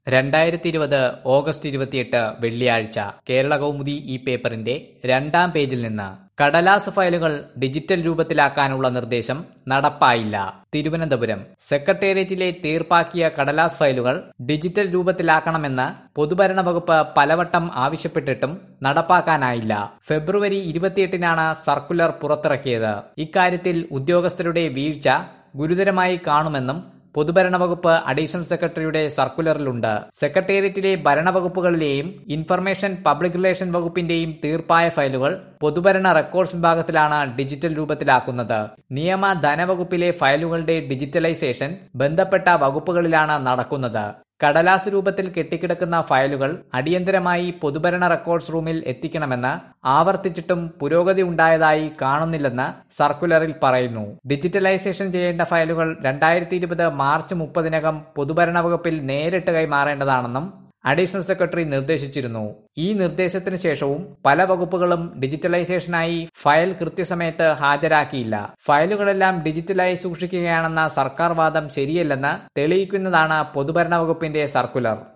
രണ്ടായിരത്തി ഇരുപത് ഓഗസ്റ്റ് ഇരുപത്തിയെട്ട് വെള്ളിയാഴ്ച കേരള കൗമുദി ഈ പേപ്പറിന്റെ രണ്ടാം പേജിൽ നിന്ന് കടലാസ് ഫയലുകൾ ഡിജിറ്റൽ രൂപത്തിലാക്കാനുള്ള നിർദ്ദേശം നടപ്പായില്ല തിരുവനന്തപുരം സെക്രട്ടേറിയറ്റിലെ തീർപ്പാക്കിയ കടലാസ് ഫയലുകൾ ഡിജിറ്റൽ രൂപത്തിലാക്കണമെന്ന് പൊതുഭരണ വകുപ്പ് പലവട്ടം ആവശ്യപ്പെട്ടിട്ടും നടപ്പാക്കാനായില്ല ഫെബ്രുവരി ഇരുപത്തിയെട്ടിനാണ് സർക്കുലർ പുറത്തിറക്കിയത് ഇക്കാര്യത്തിൽ ഉദ്യോഗസ്ഥരുടെ വീഴ്ച ഗുരുതരമായി കാണുമെന്നും പൊതുഭരണ വകുപ്പ് അഡീഷണൽ സെക്രട്ടറിയുടെ സർക്കുലറിലുണ്ട് സെക്രട്ടേറിയറ്റിലെ ഭരണവകുപ്പുകളിലെയും ഇൻഫർമേഷൻ പബ്ലിക് റിലേഷൻ വകുപ്പിന്റെയും തീർപ്പായ ഫയലുകൾ പൊതുഭരണ റെക്കോർഡ്സ് വിഭാഗത്തിലാണ് ഡിജിറ്റൽ രൂപത്തിലാക്കുന്നത് നിയമ ധനവകുപ്പിലെ ഫയലുകളുടെ ഡിജിറ്റലൈസേഷൻ ബന്ധപ്പെട്ട വകുപ്പുകളിലാണ് നടക്കുന്നത് കടലാസ് രൂപത്തിൽ കെട്ടിക്കിടക്കുന്ന ഫയലുകൾ അടിയന്തരമായി പൊതുഭരണ റെക്കോർഡ്സ് റൂമിൽ എത്തിക്കണമെന്ന് ആവർത്തിച്ചിട്ടും പുരോഗതി ഉണ്ടായതായി കാണുന്നില്ലെന്ന് സർക്കുലറിൽ പറയുന്നു ഡിജിറ്റലൈസേഷൻ ചെയ്യേണ്ട ഫയലുകൾ രണ്ടായിരത്തി ഇരുപത് മാർച്ച് മുപ്പതിനകം പൊതുഭരണ വകുപ്പിൽ നേരിട്ട് കൈമാറേണ്ടതാണെന്നും അഡീഷണൽ സെക്രട്ടറി നിർദ്ദേശിച്ചിരുന്നു ഈ നിർദ്ദേശത്തിന് ശേഷവും പല വകുപ്പുകളും ഡിജിറ്റലൈസേഷനായി ഫയൽ കൃത്യസമയത്ത് ഹാജരാക്കിയില്ല ഫയലുകളെല്ലാം ഡിജിറ്റലായി സൂക്ഷിക്കുകയാണെന്ന സർക്കാർ വാദം ശരിയല്ലെന്ന് തെളിയിക്കുന്നതാണ് പൊതുഭരണ വകുപ്പിന്റെ സർക്കുലർ